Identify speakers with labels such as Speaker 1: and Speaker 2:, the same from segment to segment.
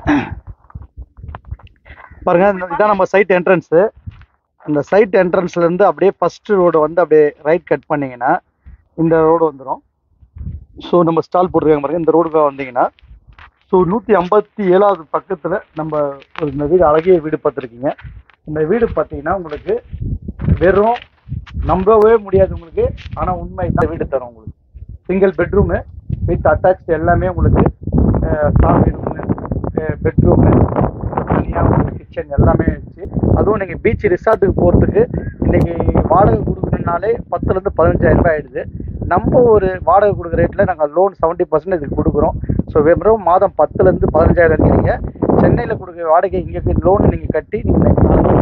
Speaker 1: பாருங்க இந்த- இதான் நம்ம சைட் என்ட்ரன்ஸு அந்த சைட் என்ட்ரன்ஸ்ல இருந்து அப்படியே ஃபர்ஸ்ட் ரோடு வந்து அப்படியே ரைட் கட் பண்ணீங்கன்னா இந்த ரோடு வந்துடும் ஸோ நம்ம ஸ்டால் போட்டுருக்காங்க பாருங்க இந்த ரோடுக்கு வந்தீங்கன்னா ஸோ நூற்றி ஐம்பத்தி ஏழாவது பக்கத்தில் நம்ம ஒரு இந்த வீடு அழகிய வீடு பார்த்துருக்கீங்க இந்த வீடு பார்த்தீங்கன்னா உங்களுக்கு வெறும் நம்பவே முடியாது உங்களுக்கு ஆனால் உண்மை தான் வீடு தரும் உங்களுக்கு சிங்கிள் பெட்ரூமு வித் அட்டாச் எல்லாமே உங்களுக்கு சாமி ரூமு பெட்ரூமு தனியாக உங்களுக்கு கிச்சன் எல்லாமே வச்சு அதுவும் நீங்கள் பீச் ரிசார்ட்டுக்கு போகிறதுக்கு இன்னைக்கு வாடகை கொடுக்கணுன்னாலே பத்துலேருந்து பதினஞ்சாயிரம் ரூபாய் ஆயிடுது நம்ம ஒரு வாடகை கொடுக்குற ரேட்டில் நாங்கள் லோன் செவன்ட்டி பர்சன்ட் இதுக்கு கொடுக்குறோம் ஸோ வெறும் மாதம் பத்துலேருந்து பதினஞ்சாயிரம் இருக்கிறீங்க சென்னையில் கொடுக்குற வாடகை இங்கே லோன் நீங்கள் கட்டி நீங்கள்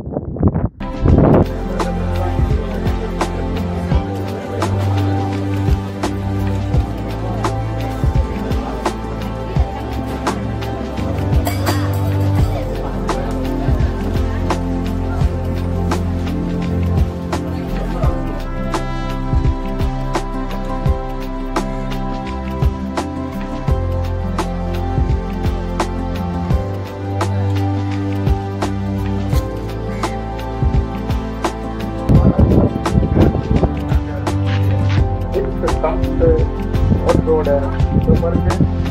Speaker 1: ஓட்டரோட பாருங்க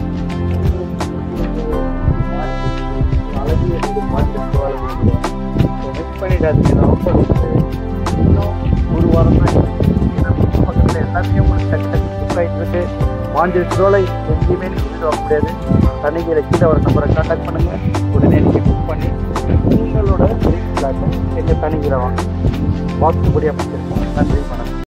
Speaker 1: அழகிய வீடு மாற்றி மிஸ் பண்ணிடாதீங்க ரொம்ப இன்னும் ஒரு வாரம் தான் பக்கத்தில் எல்லாமே உங்களுக்கு டக்கு டக்கு புக் ஆகிட்டு இருக்கு வாஞ்சி சோலை எங்கேயுமே நீங்கள் வீடு வாங்க முடியாது தனிகளை கீழே ஒரு நம்பரை கான்டாக்ட் பண்ணுங்க உடனே நீங்கள் புக் பண்ணி உங்களோட ட்ரீம் பிளாட்டை எங்கள் தனிகளை வாங்க வாக்குப்படி அமைச்சிருக்கோம் நன்றி வணக்கம்